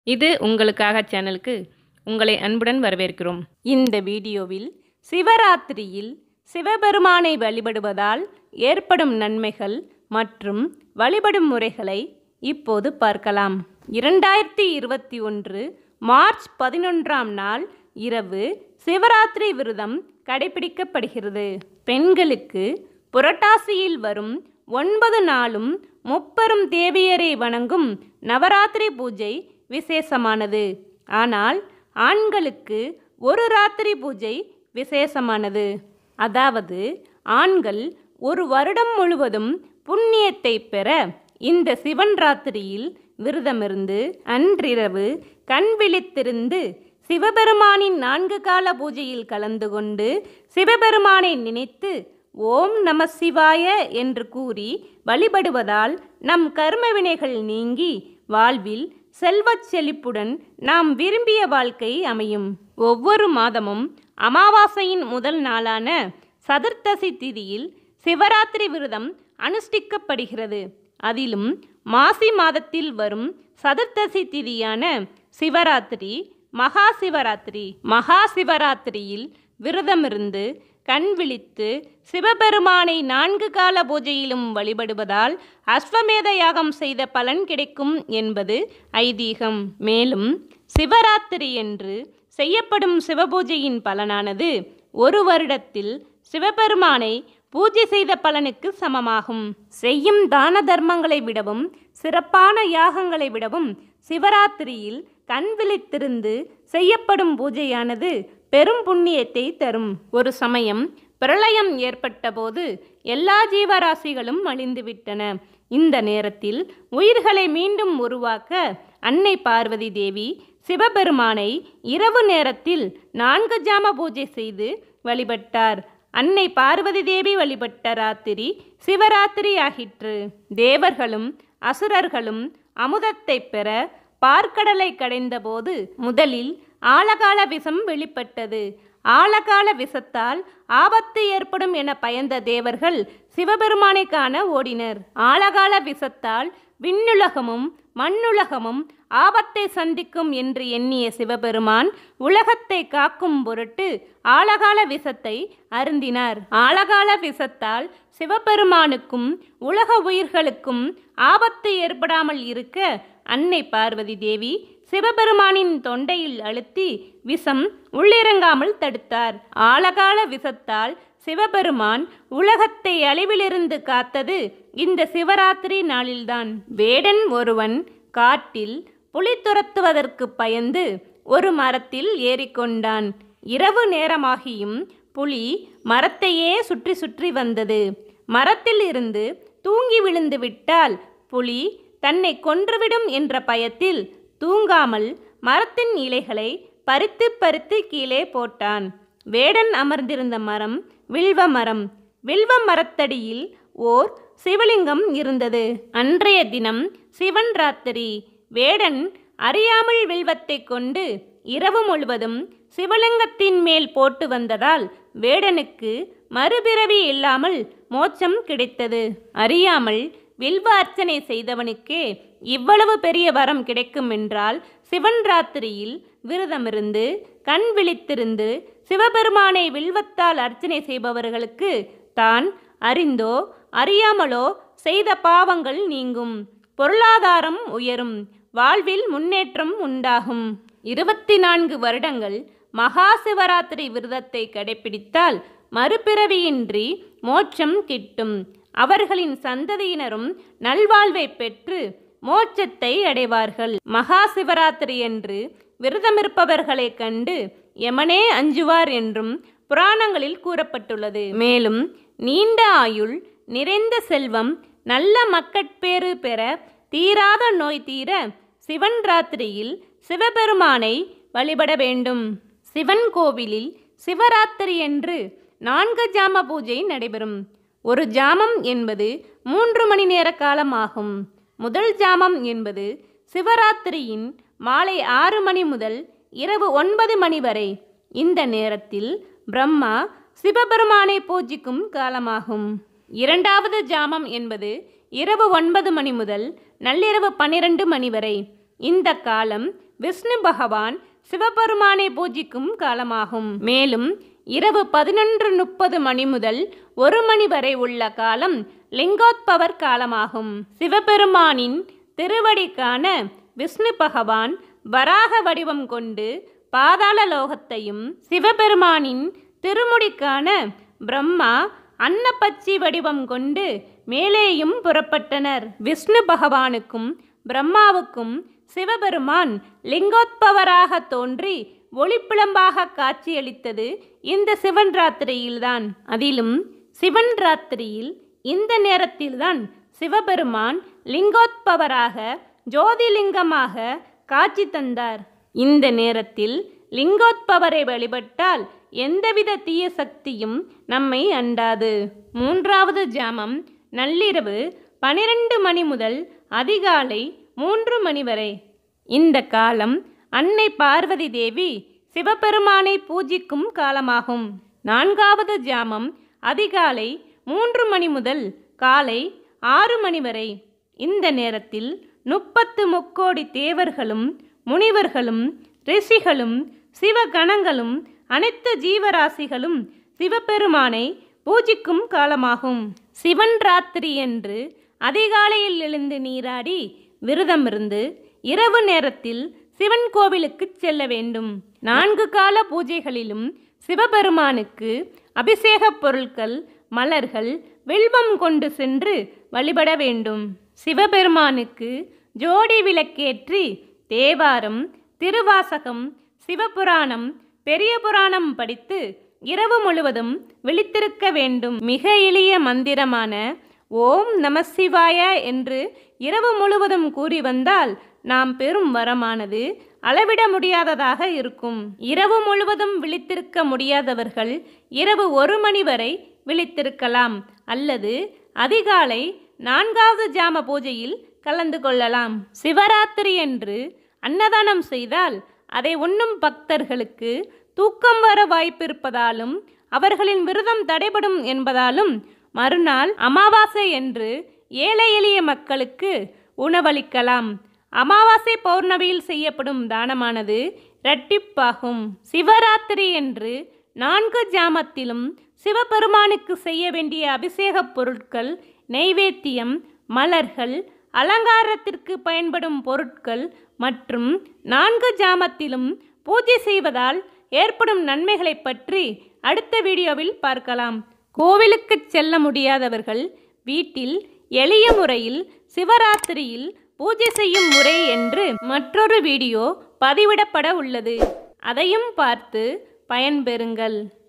இது உங்களுக்காக சேனலுக்கு உங்களை அன்புடன் வரவேற்கிறோம் இந்த வீடியோவில் சிவராத்திரியில் சிவபெருமானை வழிபடுவதால் ஏற்படும் நன்மைகள் மற்றும் வழிபடும் முறைகளை இப்போது பார்க்கலாம் இரண்டாயிரத்தி இருபத்தி ஒன்று மார்ச் பதினொன்றாம் நாள் இரவு சிவராத்திரி விரதம் கடைபிடிக்கப்படுகிறது பெண்களுக்கு புரட்டாசியில் வரும் ஒன்பது நாளும் முப்பெரும் தேவியரை வணங்கும் நவராத்திரி பூஜை விசேஷமானது ஆனால் ஆண்களுக்கு ஒரு ராத்திரி பூஜை விசேஷமானது அதாவது ஆண்கள் ஒரு வருடம் முழுவதும் புண்ணியத்தை பெற இந்த சிவன் ராத்திரியில் விரதமிருந்து அன்றிரவு கண் விழித்திருந்து சிவபெருமானின் நான்கு கால பூஜையில் கலந்து கொண்டு சிவபெருமானை நினைத்து ஓம் நம சிவாய என்று கூறி வழிபடுவதால் நம் கர்ம வினைகள் நீங்கி வாழ்வில் செல்வச் செழிப்புடன் நாம் விரும்பிய வாழ்க்கை அமையும் ஒவ்வொரு மாதமும் அமாவாசையின் முதல் நாளான சதுர்த்தசி திதியில் சிவராத்திரி விரதம் அனுஷ்டிக்கப்படுகிறது அதிலும் மாசி மாதத்தில் வரும் சதுர்த்தசி திதியான சிவராத்திரி மகா சிவராத்திரி மகா சிவராத்திரியில் விரதமிருந்து கண் விழித்து சிவபெருமானை நான்கு கால பூஜையிலும் வழிபடுவதால் அஸ்வமேத யாகம் செய்த பலன் கிடைக்கும் என்பது ஐதீகம் மேலும் சிவராத்திரி என்று செய்யப்படும் சிவபூஜையின் பலனானது ஒரு வருடத்தில் சிவபெருமானை பூஜை செய்த பலனுக்கு சமமாகும் செய்யும் தான தர்மங்களை விடவும் சிறப்பான யாகங்களை விடவும் சிவராத்திரியில் கண் விழித்திருந்து செய்யப்படும் பூஜையானது பெரும் புண்ணியத்தை தரும் ஒரு சமயம் பிரளயம் ஏற்பட்டபோது எல்லா ஜீவராசிகளும் அழிந்துவிட்டன இந்த நேரத்தில் உயிர்களை மீண்டும் உருவாக்க அன்னை பார்வதி தேவி சிவபெருமானை இரவு நேரத்தில் நான்கு ஜாம பூஜை செய்து வழிபட்டார் அன்னை பார்வதி தேவி வழிபட்ட ராத்திரி சிவராத்திரி ஆகிற்று தேவர்களும் அசுரர்களும் அமுதத்தை பெற பார்க்கடலை கடைந்தபோது முதலில் ஆழகால விஷம் வெளிப்பட்டது ஆழகால விஷத்தால் ஆபத்து ஏற்படும் என பயந்த தேவர்கள் சிவபெருமானை காண ஓடினர் ஆழகால விஷத்தால் விண்ணுலகமும் மண்ணுலகமும் ஆபத்தை சந்திக்கும் என்று எண்ணிய சிவபெருமான் உலகத்தை காக்கும் பொருட்டு ஆழகால விஷத்தை அருந்தினார் ஆழகால விஷத்தால் சிவபெருமானுக்கும் உலக உயிர்களுக்கும் ஆபத்து ஏற்படாமல் இருக்க அன்னை பார்வதி தேவி சிவபெருமானின் தொண்டையில் அழுத்தி விஷம் உள்ளிறங்காமல் தடுத்தார் ஆழகால விஷத்தால் சிவபெருமான் உலகத்தை அழிவிலிருந்து காத்தது இந்த சிவராத்திரி நாளில்தான் வேடன் ஒருவன் காட்டில் புலி துரத்துவதற்கு பயந்து ஒரு மரத்தில் ஏறிக்கொண்டான் இரவு நேரமாகியும் புலி மரத்தையே சுற்றி சுற்றி வந்தது மரத்தில் இருந்து தூங்கி விழுந்து விட்டால் புலி தன்னை கொன்றுவிடும் என்ற பயத்தில் தூங்காமல் மரத்தின் இலைகளை பறித்து பறித்து கீழே போட்டான் வேடன் அமர்ந்திருந்த மரம் வில்வ மரம் வில்வ மரத்தடியில் ஓர் சிவலிங்கம் இருந்தது அன்றைய தினம் சிவன் ராத்திரி வேடன் அறியாமல் வில்வத்தை கொண்டு இரவு முழுவதும் சிவலிங்கத்தின் மேல் போட்டு வந்ததால் வேடனுக்கு மறுபிறவி இல்லாமல் மோட்சம் கிடைத்தது அறியாமல் வில்வ அர்ச்சனை செய்தவனுக்கே இவ்வளவு பெரிய வரம் கிடைக்கும் என்றால் சிவன் ராத்திரியில் விரதமிருந்து கண் விழித்திருந்து சிவபெருமானை வில்வத்தால் அர்ச்சனை செய்பவர்களுக்கு தான் அறிந்தோ அறியாமலோ செய்த பாவங்கள் நீங்கும் பொருளாதாரம் உயரும் வாழ்வில் முன்னேற்றம் உண்டாகும் இருபத்தி நான்கு வருடங்கள் மகா சிவராத்திரி விரதத்தை கடைபிடித்தால் மறுபிறவியின்றி மோட்சம் கிட்டும் அவர்களின் சந்ததியினரும் நல்வாழ்வை பெற்று மோட்சத்தை அடைவார்கள் மகா சிவராத்திரி என்று விரதமிருப்பவர்களை கண்டு யமனே அஞ்சுவார் என்றும் புராணங்களில் கூறப்பட்டுள்ளது மேலும் நீண்ட ஆயுள் நிறைந்த செல்வம் நல்ல மக்கட்பேறு பெற தீராத நோய் தீர சிவன் ராத்திரியில் சிவபெருமானை வழிபட வேண்டும் சிவன் கோவிலில் சிவராத்திரி என்று நான்கு ஜாம பூஜை நடைபெறும் ஒரு ஜாமம் என்பது மூன்று மணி நேர காலமாகும் முதல் ஜாமம் என்பது சிவராத்திரியின் மாலை ஆறு மணி முதல் இரவு ஒன்பது மணி வரை இந்த நேரத்தில் பிரம்மா சிவபெருமானை பூஜிக்கும் காலமாகும் இரண்டாவது ஜாமம் என்பது இரவு ஒன்பது மணி முதல் நள்ளிரவு பன்னிரண்டு மணி வரை இந்த காலம் விஷ்ணு பகவான் சிவபெருமானை பூஜிக்கும் காலமாகும் மேலும் இரவு பதினொன்று முப்பது மணி முதல் ஒரு மணி வரை உள்ள காலம் லிங்கோத்பவர் காலமாகும் சிவபெருமானின் திருவடிக்கான விஷ்ணு பகவான் வராக வடிவம் கொண்டு பாதாள லோகத்தையும் சிவபெருமானின் திருமுடிக்கான பிரம்மா அன்னப்பச்சி வடிவம் கொண்டு மேலேயும் புறப்பட்டனர் விஷ்ணு பகவானுக்கும் பிரம்மாவுக்கும் சிவபெருமான் லிங்கோத்பவராக தோன்றி ஒளிப்பிளம்பாக காட்சியளித்தது இந்த சிவன் ராத்திரியில்தான் அதிலும் சிவன் ராத்திரியில் இந்த நேரத்தில்தான் சிவபெருமான் லிங்கோத்பவராக ஜோதிலிங்கமாக காட்சி தந்தார் இந்த நேரத்தில் லிங்கோத்பவரை வழிபட்டால் எந்தவித தீய சக்தியும் நம்மை அண்டாது மூன்றாவது ஜாமம் நள்ளிரவு பனிரெண்டு மணி முதல் அதிகாலை மூன்று மணி வரை இந்த காலம் அன்னை பார்வதி தேவி சிவபெருமானை பூஜிக்கும் காலமாகும் நான்காவது ஜாமம் அதிகாலை மூன்று மணி முதல் காலை ஆறு மணி வரை இந்த நேரத்தில் முப்பத்து முக்கோடி தேவர்களும் முனிவர்களும் ரிஷிகளும் சிவகணங்களும் அனைத்து ஜீவராசிகளும் சிவபெருமானை பூஜிக்கும் காலமாகும் சிவன் ராத்திரி என்று அதிகாலையில் எழுந்து நீராடி விரதமிருந்து இரவு நேரத்தில் சிவன் கோவிலுக்கு செல்ல வேண்டும் நான்கு கால பூஜைகளிலும் சிவபெருமானுக்கு அபிஷேகப் பொருட்கள் மலர்கள் வில்வம் கொண்டு சென்று வழிபட வேண்டும் சிவபெருமானுக்கு ஜோடி விளக்கேற்றி தேவாரம் திருவாசகம் சிவபுராணம் பெரிய புராணம் படித்து இரவு முழுவதும் விழித்திருக்க வேண்டும் மிக எளிய மந்திரமான ஓம் நமசிவாய என்று இரவு முழுவதும் கூறி வந்தால் நாம் பெறும் வரமானது அளவிட முடியாததாக இருக்கும் இரவு முழுவதும் விழித்திருக்க முடியாதவர்கள் இரவு ஒரு மணி வரை விழித்திருக்கலாம் அல்லது அதிகாலை நான்காவது ஜாம பூஜையில் கலந்து கொள்ளலாம் சிவராத்திரி என்று அன்னதானம் செய்தால் அதை உண்ணும் பக்தர்களுக்கு தூக்கம் வர வாய்ப்பிருப்பதாலும் அவர்களின் விரதம் தடைபடும் என்பதாலும் மறுநாள் அமாவாசை என்று ஏழை எளிய மக்களுக்கு உணவளிக்கலாம் அமாவாசை பௌர்ணமியில் செய்யப்படும் தானமானது இரட்டிப்பாகும் சிவராத்திரி என்று நான்கு ஜாமத்திலும் சிவபெருமானுக்கு செய்ய வேண்டிய அபிஷேகப் பொருட்கள் நெய்வேத்தியம் மலர்கள் அலங்காரத்திற்கு பயன்படும் பொருட்கள் மற்றும் நான்கு ஜாமத்திலும் பூஜை செய்வதால் ஏற்படும் நன்மைகளை பற்றி அடுத்த வீடியோவில் பார்க்கலாம் கோவிலுக்கு செல்ல முடியாதவர்கள் வீட்டில் எளிய முறையில் சிவராத்திரியில் பூஜை செய்யும் முறை என்று மற்றொரு வீடியோ பதிவிடப்பட உள்ளது அதையும் பார்த்து பயன்பெறுங்கள்